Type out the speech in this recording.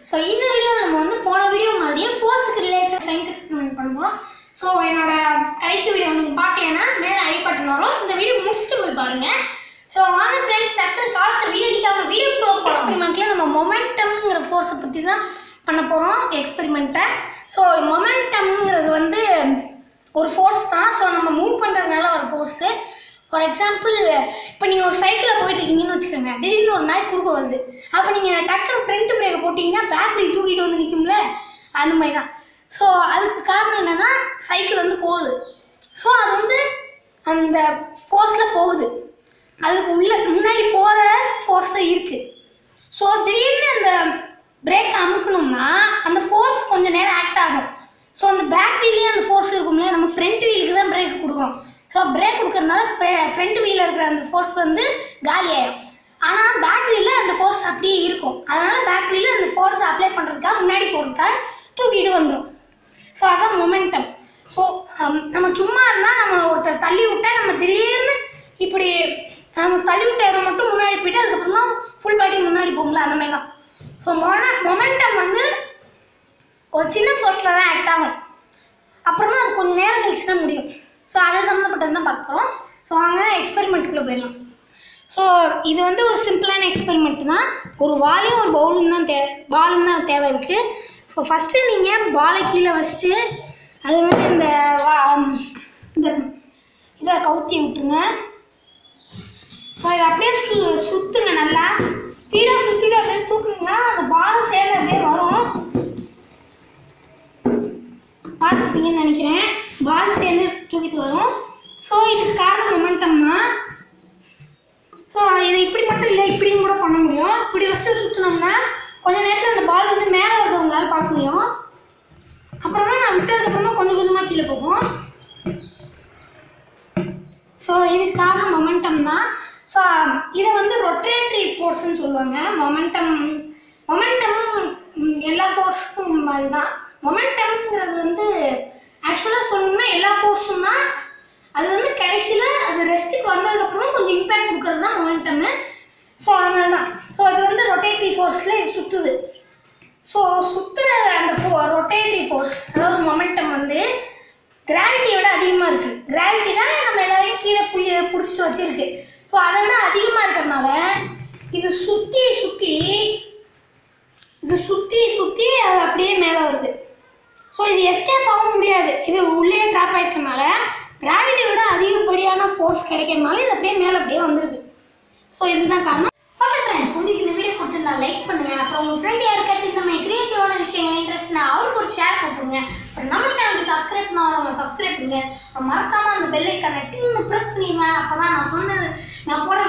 so இந்த வீடியோவில் நம்ம வந்து போன வீடியோ மாதிரியே ஃபோர்ஸுக்கு ரிலேட்டட் சயின்ஸ் எக்ஸ்பெரிமெண்ட் பண்ண போகிறோம் ஸோ என்னோட கடைசி வீடியோ நீங்கள் பார்க்கலன்னா மேலே ஐ பட்டன் வரும் இந்த வீடியோ முடிச்சுட்டு போய் பாருங்க ஸோ வாங்க ஃப்ரெண்ட்ஸ் டக்குனு காலத்தை வீணடிக்காம வீடியோ ப்ரோ எக்ஸ்பெரிமெண்ட்டில் நம்ம மொமெண்டம்ங்கிற ஃபோர்ஸை பற்றி தான் பண்ண போகிறோம் எக்ஸ்பெரிமெண்ட்டை ஸோ மொமெண்டம்ங்கிறது வந்து ஒரு ஃபோர்ஸ் தான் ஸோ நம்ம மூவ் பண்ணுறதுனால ஒரு ஃபோர்ஸு ஃபார் எக்ஸாம்பிள் இப்போ நீங்கள் ஒரு சைக்கிளில் போயிட்டு இருக்கீங்கன்னு வச்சுக்கோங்க திடீர்னு ஒரு நாய் குறுக்க வருது அப்போ நீங்கள் டக்குனு ஃப்ரண்ட் பிரேக்கை போட்டிங்கன்னா பேக் பிரேக் தூக்கிட்டு வந்து நிற்கும்ல அந்த மாதிரி தான் ஸோ அதுக்கு காரணம் என்னென்னா சைக்கிள் வந்து போகுது ஸோ அது வந்து அந்த ஃபோர்ஸில் போகுது அதுக்கு உள்ள முன்னாடி போகிற ஃபோர்ஸு இருக்குது ஸோ திடீர்னு அந்த பிரேக் அமுக்கணும்னா அந்த ஃபோர்ஸ் கொஞ்சம் நேரம் ஆக்ட் ஆகும் ஸோ அந்த பேக் வீல்லையும் அந்த ஃபோர்ஸ் இருக்கும்ல நம்ம ஃப்ரண்ட் வீலுக்கு தான் பிரேக் கொடுக்குறோம் ஸோ பிரேக் கொடுக்கறதுனால ஃப்ரண்ட் வீலில் இருக்கிற அந்த ஃபோர்ஸ் வந்து காலி ஆயிடும் ஆனால் பேக் வீலில் அந்த ஃபோர்ஸ் அப்படியே இருக்கும் அதனால் பேக் வீலில் அந்த ஃபோர்ஸை அப்ளை பண்ணுறதுக்காக முன்னாடி போகிறதுக்காக தூக்கிட்டு வந்துடும் ஸோ அதான் மொமெண்டம் ஸோ நம்ம சும்மா இருந்தால் நம்ம ஒருத்தர் தள்ளி விட்டா நம்ம திடீர்னு இப்படி நம்ம தள்ளி விட்ட இடம் மட்டும் முன்னாடி போயிட்டு அதுக்கப்புறமா ஃபுல் பாடி முன்னாடி போகும்ல அந்த மாதிரி தான் ஸோ மொன மொமெண்டம் வந்து ஒரு சின்ன ஃபோர்ஸில் தான் ஆக்ட் ஆகும் அப்புறமா அது கொஞ்சம் நேரம் கழிச்சு தான் முடியும் ஸோ அதை சம்மந்தப்பட்டது தான் பார்க்க போகிறோம் ஸோ வாங்க எக்ஸ்பெரிமெண்ட்டுக்குள்ளே போயிடலாம் ஸோ இது வந்து ஒரு சிம்பிளான எக்ஸ்பெரிமெண்ட் தான் ஒரு வாலையும் ஒரு பவுலும் தான் தேவை பாலும் தான் தேவை இருக்குது ஸோ ஃபஸ்ட்டு நீங்கள் பாலை கீழே வச்சுட்டு அதே மாதிரி இந்த வா- இந்த இதை கவுத்தி விட்டுருங்க ஸோ இதை அப்படியே சு சுற்றுங்க நல்லா ஸ்பீடாக சுற்றிட்டு அப்படியே தூக்குங்க அந்த பால் சேர்ந்து அப்படியே வரும் பார்த்துருப்பீங்கன்னு நினைக்கிறேன் பால் சேர்ந்து தூக்கிட்டு வரும் ஸோ இதுக்கு காரணம் மொமெண்டம் தான் ஸோ இது இப்படி மட்டும் இல்லை இப்படியும் கூட பண்ண முடியும் இப்படி வச்சுட்டு சுற்றினோம்னா கொஞ்ச நேரத்தில் அந்த பால் வந்து மேலே வரத உங்களால் பார்க்க முடியும் அப்புறமா நான் விட்டதுக்கப்புறமா கொஞ்சம் கொஞ்சமாக கீழே போகும் ஸோ இதுக்கு காரணம் மொமெண்டம் தான் ஸோ இதை வந்து ரொட்டேட்டரி ஃபோர்ஸ்னு சொல்லுவாங்க மொமெண்டம் மொமெண்டமும் எல்லா ஃபோர்ஸுக்கும் மாதிரி தான் மொமெண்டம்ங்கிறது வந்து ஆக்சுவலாக சொல்லணும்னா எல்லா ஃபோர்ஸும் தான் அது வந்து கடைசியில் அது ரெஸ்ட்டுக்கு வந்ததுக்கப்புறம் கொஞ்சம் இம்பேக்ட் கொடுக்கறது தான் மொமெண்டமு ஸோ அதனால தான் ஸோ இது வந்து ரொட்டேட்டரி ஃபோர்ஸில் இது சுற்றுது ஸோ சுற்றுற அந்த ஃபோ ரொட்டேட்டரி ஃபோர்ஸ் அதாவது மொமெண்டம் வந்து கிராவிட்டியை விட அதிகமாக இருக்குது கிராவிட்டி தான் நம்ம எல்லாரையும் கீழே புள்ளி பிடிச்சிட்டு வச்சிருக்கு ஸோ அதை விட அதிகமாக இருக்கிறதுனால இது சுற்றி சுற்றி இது சுற்றி சுற்றி அது அப்படியே மேலே வருது ஸோ இது எஸ்கேப் ஆக முடியாது இது உள்ளே ட்ராப் ஆயிருக்கனால கிராவிட்டியை விட அதிகப்படியான ஃபோர்ஸ் கிடைக்கிறதுனால இது அப்படியே மேலே அப்படியே வந்துடுது ஸோ இதுதான் காரணம் ஓகே ஃப்ரெண்ட்ஸ் உங்களுக்கு இந்த வீடியோ பிடிச்சிருந்தா லைக் பண்ணுங்க அப்புறம் உங்க ஃப்ரெண்ட் யாருக்காச்சும் இந்த மாதிரி கிரியேட்டிவான விஷயங்கள் இன்ட்ரெஸ்ட்னா அவருக்கு ஒரு ஷேர் போட்டுருங்க அப்புறம் நம்ம சேனலுக்கு சப்ஸ்கிரைப் பண்ணாதவங்க சப்ஸ்கிரைப் பண்ணுங்க அப்புறம் மறக்காம அந்த பெல் ஐக்கான டின்னு ப்ரெஸ் பண்ணிடுங்க அப்பதான் நான் சொன்னது நான் போடுற